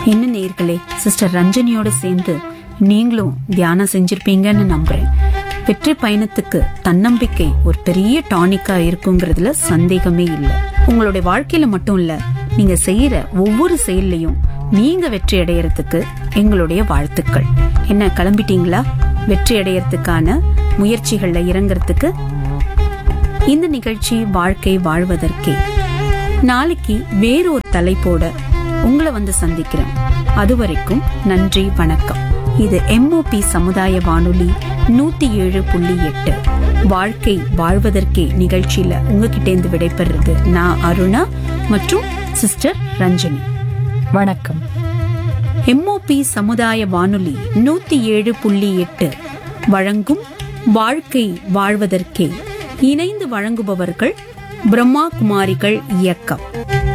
என்ன நேர்களே சிஸ்டர் ரஞ்சனியோட சேர்ந்து நீங்களும் தியானம் செஞ்சிருப்பீங்கன்னு நம்புறேன் வெற்றி பயணத்துக்கு தன்னம்பிக்கை ஒரு பெரிய டானிக்கா இருக்குங்கிறதுல சந்தேகமே இல்லை உங்களுடைய வாழ்க்கையில மட்டும் இல்ல நீங்க செய்யற ஒவ்வொரு செயல்லையும் நீங்க வெற்றி அடையறதுக்கு எங்களுடைய வாழ்த்துக்கள் என்ன கிளம்பிட்டீங்களா வெற்றி அடையறதுக்கான முயற்சிகள்ல இறங்குறதுக்கு இந்த நிகழ்ச்சி வாழ்க்கை வாழ்வதற்கே நாளைக்கு வேறொரு தலைப்போட உங்களை வந்து சந்திக்கிறேன் அது வரைக்கும் நன்றி வணக்கம் இது எம்ஓபி சமுதாய வானொலி நூத்தி ஏழு புள்ளி எட்டு வாழ்க்கை வாழ்வதற்கே நிகழ்ச்சியில உங்ககிட்ட இருந்து விடைபெறுறது நான் அருணா மற்றும் சிஸ்டர் ரஞ்சனி வணக்கம் எம்ஓபி சமுதாய வானொலி நூத்தி ஏழு புள்ளி எட்டு வழங்கும் வாழ்க்கை வாழ்வதற்கே இணைந்து வழங்குபவர்கள் பிரம்மா குமாரிகள் இயக்கம்